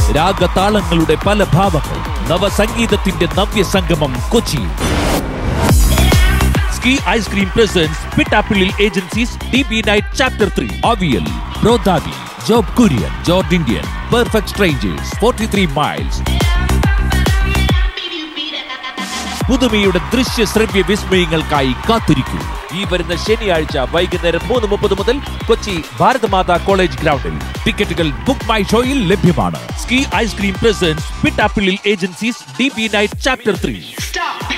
രാഗതാളങ്ങളുടെ പല ഭാവങ്ങൾ നവസംഗീതത്തിന്റെ നവ്യ സംഗമം Kochi ski ice cream presents Pittappillil agencies D B night chapter three Avial ബ്രോദാവി Job Kurian George Indian perfect strangers forty three miles പുതുമയുടെ ദൃശ്യ ശ്രവ്യ വിസ്മയങ്ങൾക്കായി കാത്തിരിക്കൂ ഈ വരുന്ന ശനിയാഴ്ച വൈകുന്നേരം മൂന്ന് മുപ്പത് മുതൽ കൊച്ചി ഭാരതമാതാ കോളേജ് ഗ്രൗണ്ടിൽ ടിക്കറ്റുകൾ ബുക്ക് മൈ ഷോയിൽ ലഭ്യമാണ് ski ice cream presents Pittappillil agencies D B night chapter three Stop.